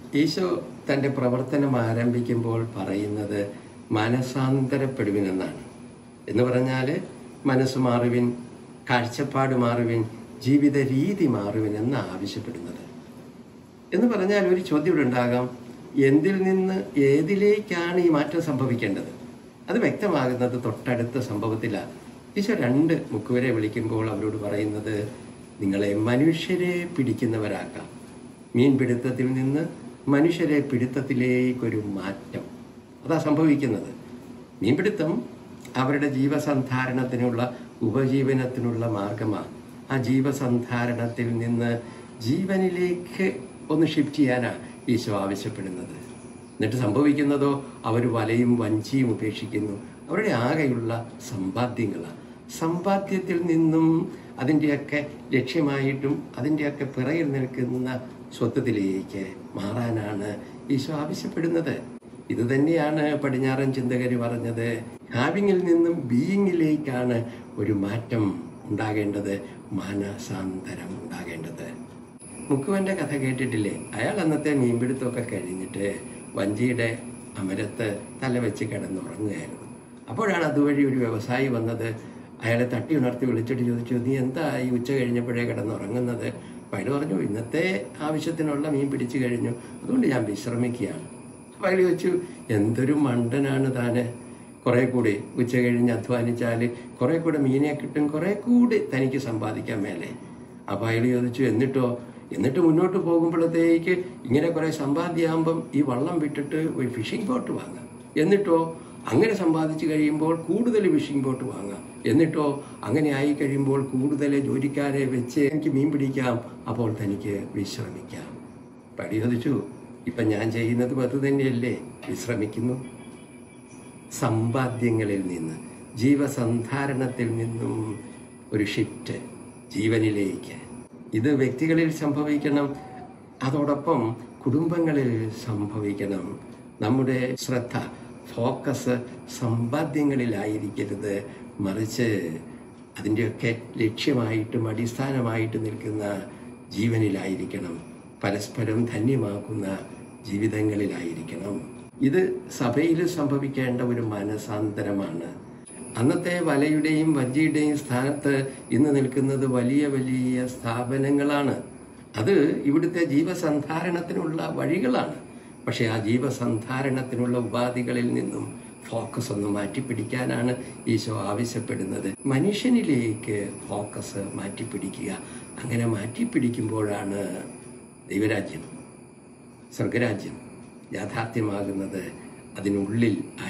ഈശോ തൻ്റെ പ്രവർത്തനം ആരംഭിക്കുമ്പോൾ പറയുന്നത് മനസാന്തരപ്പെടുവിനെന്നാണ് എന്ന് പറഞ്ഞാൽ മനസ്സ് മാറുവിൻ കാഴ്ചപ്പാട് മാറുവിൻ ജീവിത രീതി മാറുവിൻ എന്ന് ആവശ്യപ്പെടുന്നത് എന്ന് പറഞ്ഞാൽ ഒരു ചോദ്യം ഇവിടെ ഉണ്ടാകാം എന്തിൽ നിന്ന് ഏതിലേക്കാണ് ഈ മാറ്റം സംഭവിക്കേണ്ടത് അത് വ്യക്തമാകുന്നത് തൊട്ടടുത്ത സംഭവത്തിലാണ് ഈശോ രണ്ട് മുക്കുവരെ വിളിക്കുമ്പോൾ അവരോട് പറയുന്നത് നിങ്ങളെ മനുഷ്യരെ പിടിക്കുന്നവരാക്കാം മീൻപിടുത്തത്തിൽ നിന്ന് മനുഷ്യരെ പിടുത്തത്തിലേക്കൊരു മാറ്റം അതാ സംഭവിക്കുന്നത് മീൻപിടുത്തം അവരുടെ ജീവസന്ധാരണത്തിനുള്ള ഉപജീവനത്തിനുള്ള മാർഗമാണ് ആ ജീവസന്ധാരണത്തിൽ നിന്ന് ജീവനിലേക്ക് ഒന്ന് ഷിഫ്റ്റ് ചെയ്യാനാണ് ഈശോ ആവശ്യപ്പെടുന്നത് എന്നിട്ട് സംഭവിക്കുന്നതോ അവർ വലയും വഞ്ചിയും ഉപേക്ഷിക്കുന്നു അവരുടെ ആകെയുള്ള സമ്പാദ്യങ്ങളാണ് സമ്പാദ്യത്തിൽ നിന്നും അതിൻ്റെയൊക്കെ ലക്ഷ്യമായിട്ടും അതിൻ്റെയൊക്കെ പിറകിൽ നിൽക്കുന്ന സ്വത്വത്തിലേക്ക് മാറാനാണ് ഈശോ ആവശ്യപ്പെടുന്നത് ഇത് തന്നെയാണ് പടിഞ്ഞാറൻ ചിന്തകർ പറഞ്ഞത് ഹാവിങ്ങിൽ നിന്നും ബീയിങ്ങിലേക്കാണ് ഒരു മാറ്റം ഉണ്ടാകേണ്ടത് മാനസാന്തരം ഉണ്ടാകേണ്ടത് മുക്കുവന്റെ കഥ കേട്ടിട്ടില്ലേ അയാൾ അന്നത്തെ മീൻപിടുത്തമൊക്കെ കഴിഞ്ഞിട്ട് വഞ്ചിയുടെ അമരത്ത് തല വെച്ച് കിടന്നുറങ്ങുകയായിരുന്നു അപ്പോഴാണ് അതുവഴി ഒരു വ്യവസായി വന്നത് അയാളെ തട്ടി ഉണർത്തി വിളിച്ചിട്ട് ചോദിച്ചു നീ എന്താ ഈ ഉച്ച കഴിഞ്ഞപ്പോഴേ കിടന്നുറങ്ങുന്നത് അപ്പം അയാൾ പറഞ്ഞു ഇന്നത്തെ ആവശ്യത്തിനുള്ള മീൻ പിടിച്ചു കഴിഞ്ഞു അതുകൊണ്ട് ഞാൻ വിശ്രമിക്കുകയാണ് അപ്പം അയാൾ ചോദിച്ചു എന്തൊരു മണ്ടനാണ് താന് കുറെ കൂടി ഉച്ച കഴിഞ്ഞ് അധ്വാനിച്ചാൽ കുറെ കൂടെ മീനെ കിട്ടും കുറെ കൂടി തനിക്ക് സമ്പാദിക്കാൻ മേലെ അപ്പൊ അയാൾ ചോദിച്ചു എന്നിട്ടോ എന്നിട്ട് മുന്നോട്ട് പോകുമ്പോഴത്തേക്ക് ഇങ്ങനെ കുറെ സമ്പാദ്യമാകുമ്പം ഈ വള്ളം വിട്ടിട്ട് ഒരു ഫിഷിംഗ് ബോട്ട് വാങ്ങാം എന്നിട്ടോ അങ്ങനെ സമ്പാദിച്ചു കഴിയുമ്പോൾ കൂടുതൽ ഫിഷിംഗ് ബോട്ട് വാങ്ങാം എന്നിട്ടോ അങ്ങനെ ആയി കഴിയുമ്പോൾ കൂടുതൽ ജോലിക്കാരെ വെച്ച് എനിക്ക് മീൻ പിടിക്കാം അപ്പോൾ തനിക്ക് വിശ്രമിക്കാം പടി ചോദിച്ചു ഇപ്പം ഞാൻ ചെയ്യുന്നത് അത് തന്നെയല്ലേ വിശ്രമിക്കുന്നു സമ്പാദ്യങ്ങളിൽ നിന്ന് ജീവസന്ധാരണത്തിൽ നിന്നും ഒരു ഷിഫ്റ്റ് ജീവനിലേക്ക് ഇത് വ്യക്തികളിൽ സംഭവിക്കണം അതോടൊപ്പം കുടുംബങ്ങളിൽ സംഭവിക്കണം നമ്മുടെ ശ്രദ്ധ ഫോക്കസ് സമ്പാദ്യങ്ങളിലായിരിക്കരുത് മറിച്ച് അതിൻ്റെയൊക്കെ ലക്ഷ്യമായിട്ടും അടിസ്ഥാനമായിട്ട് നിൽക്കുന്ന ജീവനിലായിരിക്കണം പരസ്പരം ധന്യമാക്കുന്ന ജീവിതങ്ങളിലായിരിക്കണം ഇത് സഭയിൽ സംഭവിക്കേണ്ട ഒരു മനസാന്തരമാണ് അന്നത്തെ വലയുടെയും വഞ്ചിയുടെയും സ്ഥാനത്ത് ഇന്ന് നിൽക്കുന്നത് വലിയ വലിയ സ്ഥാപനങ്ങളാണ് അത് ഇവിടുത്തെ ജീവസന്ധാരണത്തിനുള്ള വഴികളാണ് പക്ഷെ ആ ജീവസന്ധാരണത്തിനുള്ള ഉപാധികളിൽ നിന്നും ഫോക്കസ് ഒന്ന് മാറ്റിപ്പിടിക്കാനാണ് ഈശോ ആവശ്യപ്പെടുന്നത് മനുഷ്യനിലേക്ക് ഫോക്കസ് മാറ്റിപ്പിടിക്കുക അങ്ങനെ മാറ്റിപ്പിടിക്കുമ്പോഴാണ് ദൈവരാജ്യം സ്വർഗരാജ്യം യാഥാർത്ഥ്യമാകുന്നത് അതിനുള്ളിൽ